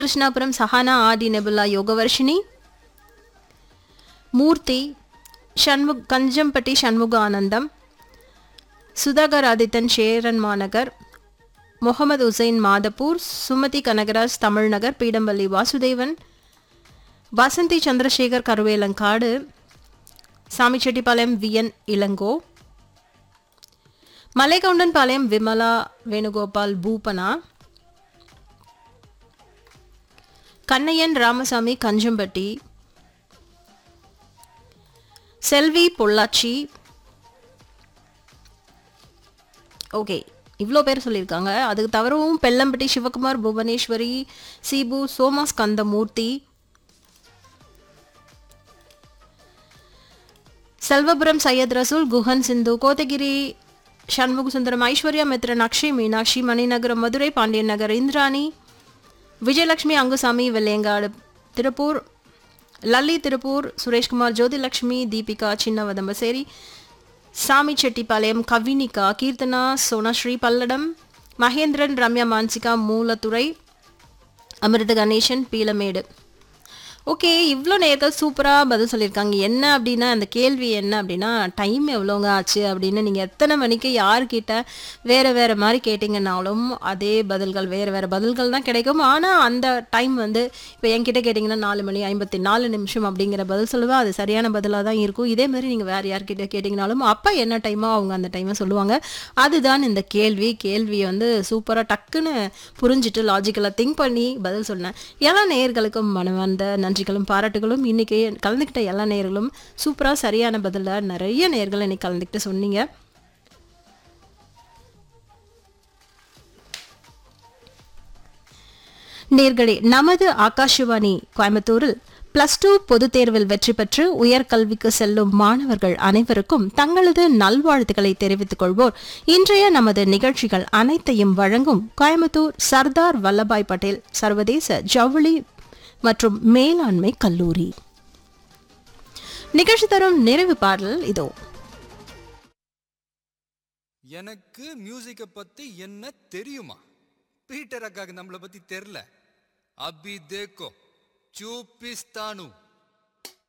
கிருஷ்ணாபுரம் சஹானா ஆடி நெபுலா யோகவர்ஷினி மூர்த்தி ஷண்முக் கஞ்சம்பட்டி சண்முக ஆனந்தம் சுதாகர் ஆதித்தன் சேரன் மாநகர் முகமது உசைன் மாதப்பூர் சுமதி கனகராஜ் தமிழ்நகர் பீடம்பள்ளி வாசுதேவன் வசந்தி சந்திரசேகர் கருவேலங்காடு சாமிச்செட்டிப்பாளையம் விஎன் இளங்கோ மலைகவுண்டன்பாளையம் விமலா வேணுகோபால் பூபனா கண்ணையன் ராமசாமி கஞ்சம்பட்டி செல்வி பொள்ளாச்சி ஓகே இவ்வளோ பேர் சொல்லியிருக்காங்க அதுக்கு தவிரவும் பெல்லம்பட்டி சிவகுமார் புவனேஸ்வரி சீபு சோமா ஸ்கந்தமூர்த்தி செல்வபுரம் சையத் ரசூல் குஹன் சிந்து கோத்தகிரி சண்முக சுந்தரம் ஐஸ்வர்யா மித்ரன் அக்ஷய் மீனாட்சி மணிநகரம் மதுரை பாண்டியன் நகர் இந்திராணி விஜயலட்சுமி அங்குசாமி வெள்ளையங்காடு திருப்பூர் லல்லி திருப்பூர் சுரேஷ்குமார் ஜோதிலட்சுமி தீபிகா சின்னவதம்பசேரி சாமி செட்டிப்பாளையம் கவினிகா கீர்த்தனா சோனஸ்ரீ பல்லடம் மகேந்திரன் ரம்யா மான்சிகா மூலத்துறை அமிர்த கணேசன் பீலமேடு ஓகே இவ்வளோ நேர்கள் சூப்பராக பதில் சொல்லியிருக்காங்க என்ன அப்படின்னா அந்த கேள்வி என்ன அப்படின்னா டைம் எவ்வளோங்க ஆச்சு அப்படின்னு நீங்கள் எத்தனை மணிக்கு யார்கிட்ட வேறு வேறு மாதிரி கேட்டிங்கனாலும் அதே பதில்கள் வேறு வேறு பதில்கள் தான் கிடைக்கும் ஆனால் அந்த டைம் வந்து இப்போ என்கிட்ட கேட்டிங்கன்னா நாலு மணி ஐம்பத்தி நாலு நிமிஷம் அப்படிங்கிற பதில் சொல்லுவேன் அது சரியான பதிலாக தான் இருக்கும் இதே மாதிரி நீங்கள் வேறு யார்கிட்ட கேட்டிங்கனாலும் அப்போ என்ன டைமோ அவங்க அந்த டைமை சொல்லுவாங்க அதுதான் இந்த கேள்வி கேள்வி வந்து சூப்பராக டக்குன்னு புரிஞ்சுட்டு லாஜிக்கலாக திங்க் பண்ணி பதில் சொன்னேன் எல்லா நேயர்களுக்கும் மனமார்ந்த நன்றிகளும் பாராட்டுகளும் இன்னைக்கு கலந்துக்கிட்ட எல்லா நேயர்களும் சூப்பராக சரியான பதிலாக நிறைய நேயர்கள் இன்னைக்கு கலந்துக்கிட்டு சொன்னீங்க நேர்களே நமது ஆகாஷவாணி கோயம்புத்தூரில் பிளஸ் டூ பொதுத் தேர்வில் வெற்றி பெற்று உயர்கல்விக்கு செல்லும் மாணவர்கள் அனைவருக்கும் தங்களது நல்வாழ்த்துக்களை தெரிவித்துக் கொள்வோர் இன்றைய நமது நிகழ்ச்சிகள் அனைத்தையும் வழங்கும் கோயம்புத்தூர் சர்தார் வல்லபாய் பட்டேல் சர்வதேச ஜவுளி மற்றும் மேலாண்மை கல்லூரி நிகழ்ச்சி தரும் நிறைவு பாடல் இதோ எனக்கு மியூசிக்கை பத்தி என்ன தெரியுமா பீட்டர் அக்காக்கு நம்மளை பத்தி தெரியல அபி தேக்கோ చూపిస్తాను